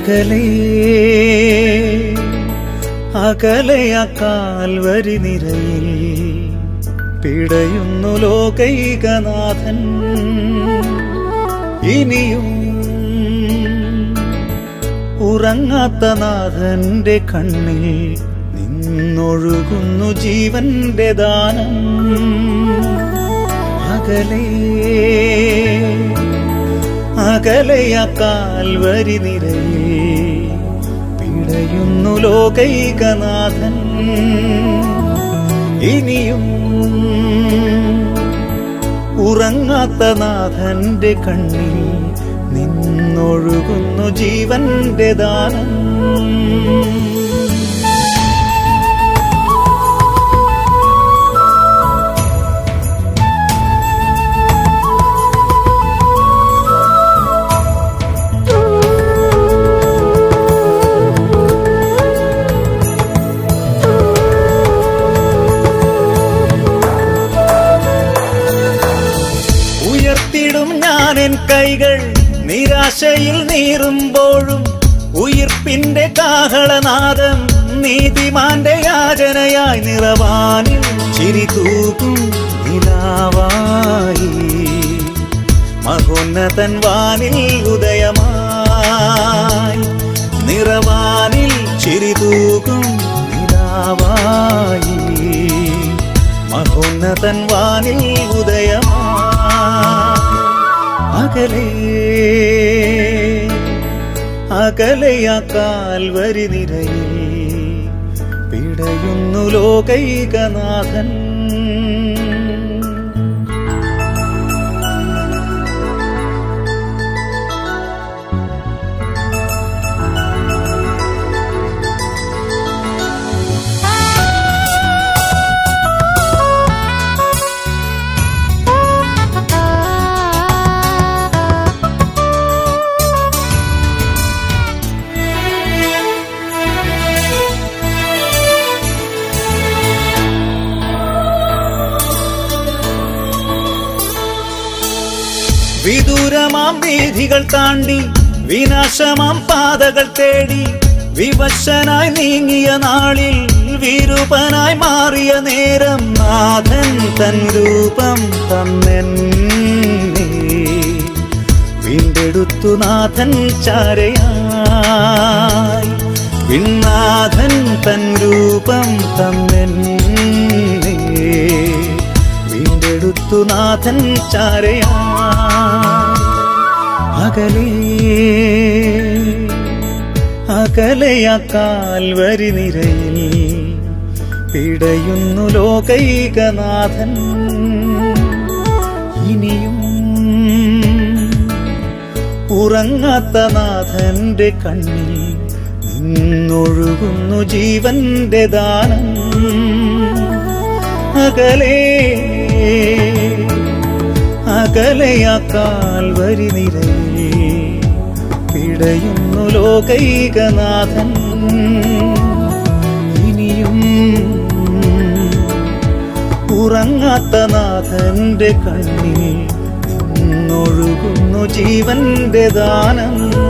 അകലേ അകലയ Calvary നിരയിൽ പിടയുന്നു ലോകൈകനാഥൻ ഇനിയും ഉറങ്ങാത്ത നാഥന്റെ കണ്ണിൽ നിന്നൊഴുകുന്നു ജീവന്റെ ദാനം അകലേ അകലയ കാൽവരി നിരയിൽ പിടയുന്നു ലോകൈകനാഥൻ ഇനിയും ഉറങ്ങാത്ത നാഥന്റെ കണ്ണിൽ നിന്നൊഴുകുന്നു ജീവന്റെ ദാനം ഉയർത്തിടും ഞാൻ എൻ കൈകൾ നിരാശയിൽ നീറുമ്പോഴും ഉയിർപ്പിന്റെ കാഹളനാദം നീതിമാന്റെ യാചനയായി നിറവാനിൽ ചിരി തൂക്കും നിലാവായി മഹോന്നതൻ വാനിൽ ഉദയമായി നിറവാനിൽ ചിരി തൂക്കും നിലാവായി മഹോന്നതൻ വാനിൽ ഉദയമായി അകലേ അകലയ കാൽവരി നിരയിൽ പിടയുന്നു ലോകൈകനാഥൻ വിദൂരമാം വീഥികൾ താണ്ടി വിനാശമാം പാതകൾ തേടി വിവശനായി നീങ്ങിയ നാളിൽ വിരൂപനായി മാറിയ നേരം നാഥൻ തൻ രൂപം തന്നെന്നെ വീണ്ടെടുത്തു നാഥൻ ചാരയായി വിണ്ണാഥൻ തൻ രൂപം തന്നെന്നെ വീണ്ടെടുത്തു നാഥൻ ചാരയാ അകലേ അകലയ കാൽവരി നിരയിൽ പിടയുന്നു ലോകൈകനാഥൻ ഇനിയും ഉറങ്ങാത്ത നാഥന്റെ കണ്ണിൽ നിന്നൊഴുകുന്നു ജീവന്റെ ദാനം അകലേ അകലയ കാൽവരി നിരയിൽ പിടയുന്നു ലോകൈകനാഥൻ ഇനിയും ഉറങ്ങാത്ത നാഥന്റെ കണ്ണിൽ നിന്നൊഴുകുന്നു ജീവന്റെ ദാനം